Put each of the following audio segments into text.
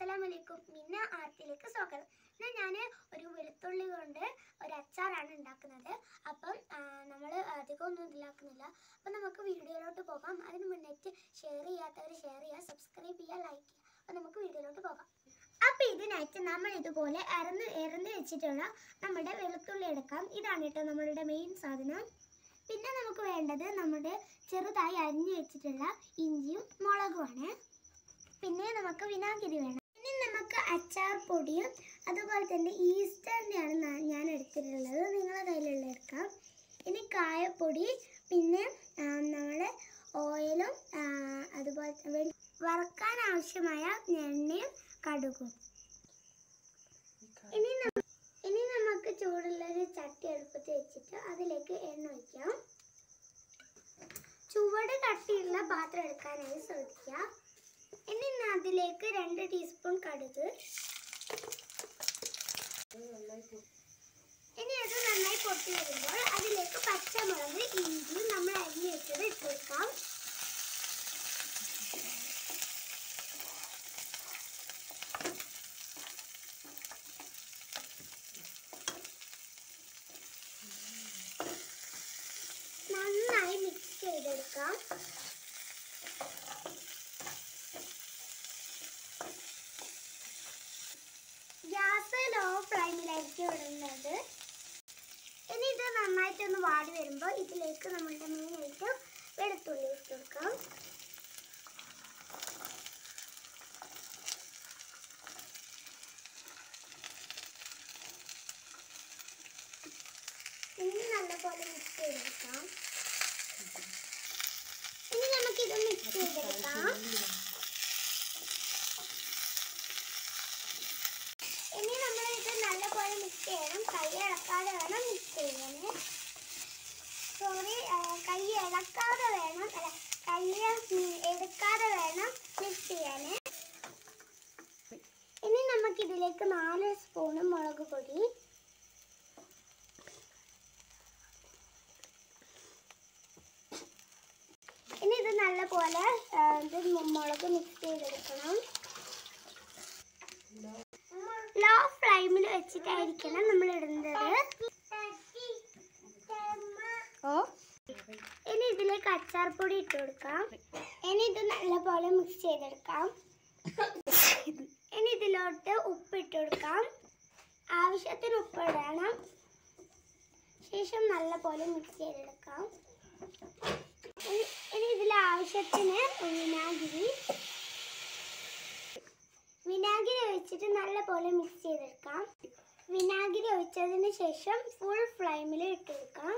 അസ്സലാമലൈക്കും മിന്ന ആർത്തിലേക്ക് സ്വാഗതം ഇന്ന് ഞാൻ ഒരു വെളുത്തുള്ളി കൊണ്ട് ഒരു അച്ചാറാണ് ഉണ്ടാക്കുന്നത് അപ്പം നമ്മൾ അധികം ഒന്നും ഇതിലാക്കുന്നില്ല അപ്പം നമുക്ക് വീഡിയോയിലോട്ട് പോകാം അതിന് മുന്നേറ്റ് ഷെയർ ചെയ്യാത്തവർ ഷെയർ ചെയ്യുക സബ്സ്ക്രൈബ് ചെയ്യുക ലൈക്ക് ചെയ്യുക അപ്പം നമുക്ക് വീഡിയോയിലോട്ട് പോകാം അപ്പം ഇതിനായിട്ട് നമ്മൾ ഇതുപോലെ ഇറന്ന് ഇറന്ന് വെച്ചിട്ടുള്ള നമ്മുടെ വെളുത്തുള്ളി എടുക്കാം ഇതാണ് കേട്ടോ നമ്മളുടെ മെയിൻ സാധനം പിന്നെ നമുക്ക് വേണ്ടത് നമ്മുടെ ചെറുതായി അരിഞ്ഞു വെച്ചിട്ടുള്ള ഇഞ്ചിയും മുളകുമാണ് പിന്നെ നമുക്ക് വിനാഗിരി വേണം ഇനി നമുക്ക് അച്ചാർ പൊടിയും അതുപോലെ തന്നെ ഈസ്റ്ററിൻ്റെയാണ് ന- ഞാൻ എടുത്തിട്ടുള്ളത് നിങ്ങളെ കയ്യിലുള്ള എടുക്കാം ഇനി കായപ്പൊടി പിന്നെ നമ്മൾ ഓയിലും ആ, അതുപോലെ തന്നെ വറുക്കാൻ ആവശ്യമായ എണ്ണയും കടുകും ഇനി ന- ഇനി നമുക്ക് ചൂടുള്ള ഒരു ചട്ടി അടുപ്പത്ത് വെച്ചിട്ട് അതിലേക്ക് എണ്ണ ഒഴിക്കാം ചുവട് കട്ടിയുള്ള പാത്രം എടുക്കാനായി ശ്രദ്ധിക്കുക ഇനി അതിലേക്ക് രണ്ട് ടീസ്പൂൺ കടുക് ഇനി അത് നന്നായി പൊട്ടി വരുമ്പോൾ അതിലേക്ക് പച്ചമുളക് ഇഞ്ചി നമ്മൾ അരിഞ്ഞു വെച്ചത് ഇട്ട് കൊടുക്കാം നന്നായി മിക്സ് ചെയ്തെടുക്കാം ഗ്യാസ് ലോ ഫ്ലെയിമിലായിരിക്കും ഇടുന്നത് ഇനി ഇത് നന്നായിട്ടൊന്ന് വാടി വരുമ്പോൾ ഇതിലേക്ക് നമ്മളുടെ മെയിൻ ഐറ്റം വെളുത്തുള്ളി ഇട്ട് കൊടുക്കാം ഇനി നല്ലപോലെ മിക്സ് ചെയ്തെടുക്കാം ഇനി നമുക്കിത് മിക്സ് ചെയ്തെടുക്കാം ഇനി നമ്മൾ ഇത് നല്ലപോലെ മിക്സ് ചെയ്യണം കൈ ഇളക്കാതെ വേണം മിക്സ് ചെയ്യാൻ സോറി കൈ ഇളക്കാതെ വേണം അല്ല കൈ ഉം, എടുക്കാതെ വേണം മിക്സ് ചെയ്യാൻ ഇനി നമുക്ക് ഇതിലേക്ക് നാല് സ്പൂണ് മുളക് പൊടി ഇനി ഇത് നല്ലപോലെ ആ, ഇത് മുളക് മിക്സ് ചെയ്തെടുക്കണം ലോ ഫ്ലെയിമിൽ വെച്ചിട്ടായിരിക്കണം നമ്മൾ ഇടുന്നത് ഓ ഇനി ഇതിലേക്ക് അച്ചാർ പൊടി ഇട്ട് കൊടുക്കാം ഇനി ഇത് നല്ലപോലെ മിക്സ് ചെയ്തെടുക്കാം ഇനി ഇതിലോട്ട് ഉപ്പ് ഇട്ട് കൊടുക്കാം ആവശ്യത്തിന് ഉപ്പ് ഇടണം ശേഷം നല്ലപോലെ മിക്സ് ചെയ്തെടുക്കാം ഇനി ഇനി ഇതിൽ ആവശ്യത്തിന് വിനാഗിരി വിനാഗിരി ഒഴിച്ചിട്ട് നല്ലപോലെ മിക്സ് ചെയ്തെടുക്കാം വിനാഗിരി ഒഴിച്ചതിന് ശേഷം ഫുൾ ഫ്ലെയിമിൽ ഇട്ട് കൊടുക്കാം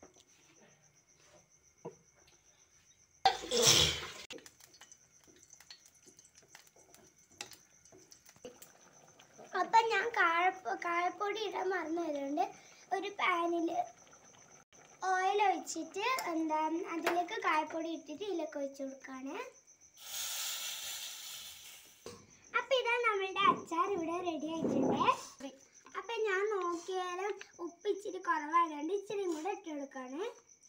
അപ്പം ഞാൻ കാഴപ്പ കായപ്പൊടി ഇടാൻ മറന്നു വരുന്നുണ്ട് ഒരു പാനിൽ ഓയിൽ ഒഴിച്ചിട്ട് എന്താ അതിലേക്ക് കായപ്പൊടി ഇട്ടിട്ട് ഇതിലേക്ക് ഒഴിച്ചു കൊടുക്കുകയാണ് അപ്പൊ ഇതാ നമ്മളുടെ അച്ചാർ ഇവിടെ റെഡി ആയിട്ടുണ്ട് അപ്പൊ ഞാൻ നോക്കിയാലും ഉപ്പ് ഇച്ചിരി കുറവായതുകൊണ്ട് ഇച്ചിരി കൂടെ ഇട്ട് കൊടുക്കാണ്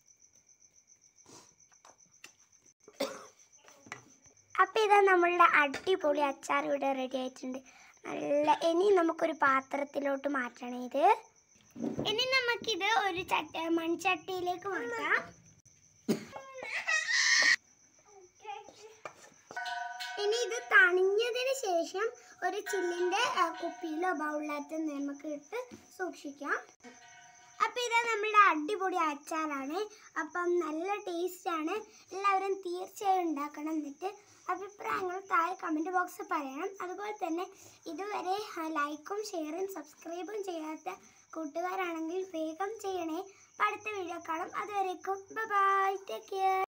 അപ്പൊ ഇതാ നമ്മളുടെ അടിപൊളി അച്ചാർ ഇവിടെ റെഡി ആയിട്ടുണ്ട് നല്ല ഇനി നമുക്കൊരു പാത്രത്തിലോട്ട് മാറ്റണം ഇത് ഇനി നമുക്കിത് ഒരു ചട്ട മൺചട്ടിയിലേക്ക് മാറ്റാം ഇനി ഇത് തണിഞ്ഞതിന് ശേഷം ഒരു ചില്ലിന്റെ ആ, കുപ്പിയിലോ ബൗളിലോ നമുക്ക് ഇട്ട് സൂക്ഷിക്കാം അപ്പൊ ഇത് നമ്മുടെ അടിപൊളി അച്ചാറാണ് അപ്പം നല്ല ടേസ്റ്റ് ആണ് എല്ലാവരും തീർച്ചയായും ഉണ്ടാക്കണം എന്നിട്ട് അഭിപ്രായങ്ങൾ താഴെ കമന്റ് ബോക്സിൽ പറയണം അതുപോലെ തന്നെ ഇതുവരെ ആ, ലൈക്കും ഷെയറും സബ്സ്ക്രൈബും ചെയ്യാത്ത കൂട്ടുകാരാണെങ്കിൽ വേഗം ചെയ്യണേ അപ്പൊ അടുത്ത വീഡിയോ കാണും അതുവരേക്കും ബൈ ടേക്ക് കെയർ